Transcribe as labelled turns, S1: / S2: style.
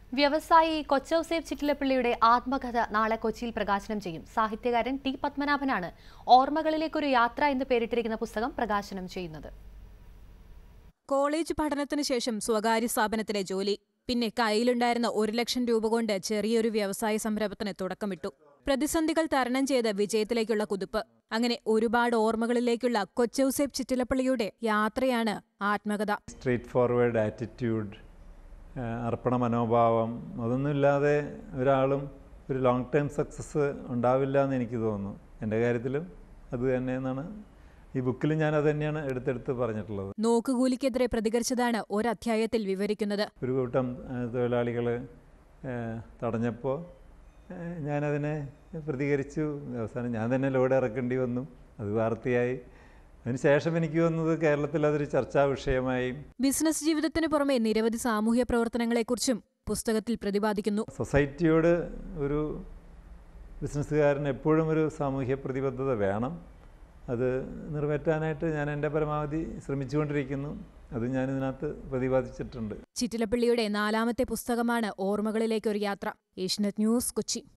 S1: വ്യവസായി കൊച്ചൌസേബ് ചിറ്റിലപ്പള്ളിയുടെ ആത്മകഥ നാളെ കൊച്ചിയിൽ പ്രകാശനം ചെയ്യും സാഹിത്യകാരൻ ടി പത്മനാഭനാണ് ഓർമ്മകളിലേക്കൊരു യാത്ര എന്ന് പേരിട്ടിരിക്കുന്ന പുസ്തകം പ്രകാശനം ചെയ്യുന്നത്
S2: കോളേജ് പഠനത്തിന് ശേഷം സ്വകാര്യ സ്ഥാപനത്തിലെ ജോലി പിന്നെ കയ്യിലുണ്ടായിരുന്ന ഒരു ലക്ഷം രൂപ കൊണ്ട് ചെറിയൊരു വ്യവസായ സംരംഭത്തിന് തുടക്കമിട്ടു പ്രതിസന്ധികൾ തരണം ചെയ്ത് വിജയത്തിലേക്കുള്ള കുതിപ്പ് അങ്ങനെ ഒരുപാട് ഓർമ്മകളിലേക്കുള്ള കൊച്ചൌസേബ് ചിറ്റിലപ്പള്ളിയുടെ യാത്രയാണ് ആത്മകഥ
S3: സ്ട്രേറ്റ് ഫോർവേഡ് ആറ്റിറ്റ്യൂഡ് അർപ്പണ മനോഭാവം അതൊന്നുമില്ലാതെ ഒരാളും ഒരു ലോങ് ടൈം സക്സസ് ഉണ്ടാവില്ല എന്ന് എനിക്ക് തോന്നുന്നു എൻ്റെ കാര്യത്തിലും അത് തന്നെയെന്നാണ് ഈ ബുക്കിൽ ഞാൻ അത് തന്നെയാണ് എടുത്തെടുത്ത് പറഞ്ഞിട്ടുള്ളത്
S2: നോക്കുകൂലിക്കെതിരെ പ്രതികരിച്ചതാണ് ഒരധ്യായത്തിൽ വിവരിക്കുന്നത്
S3: ഒരു കൂട്ടം തൊഴിലാളികൾ തടഞ്ഞപ്പോൾ ഞാനതിനെ പ്രതികരിച്ചു അവസാനം ഞാൻ തന്നെ ലോഡ് ഇറക്കേണ്ടി വന്നു അത് വാർത്തയായി അതിനുശേഷം എനിക്ക് വന്നത് കേരളത്തിൽ അതൊരു ചർച്ചാ വിഷയമായി
S2: ബിസിനസ് ജീവിതത്തിന് പുറമെ നിരവധി സാമൂഹ്യ പ്രവർത്തനങ്ങളെക്കുറിച്ചും പുസ്തകത്തിൽ പ്രതിപാദിക്കുന്നു
S3: സൊസൈറ്റിയോട് ഒരു ബിസിനസ്സുകാരൻ എപ്പോഴും ഒരു സാമൂഹ്യ പ്രതിബദ്ധത വേണം അത് നിറവേറ്റാനായിട്ട് ഞാൻ എൻ്റെ പരമാവധി ശ്രമിച്ചുകൊണ്ടിരിക്കുന്നു അത് ഞാൻ ഇതിനകത്ത് പ്രതിപാദിച്ചിട്ടുണ്ട്
S2: ചിറ്റിലപ്പള്ളിയുടെ നാലാമത്തെ പുസ്തകമാണ് ഓർമ്മകളിലേക്കൊരു യാത്ര ഏഷ്യനെറ്റ് ന്യൂസ് കൊച്ചി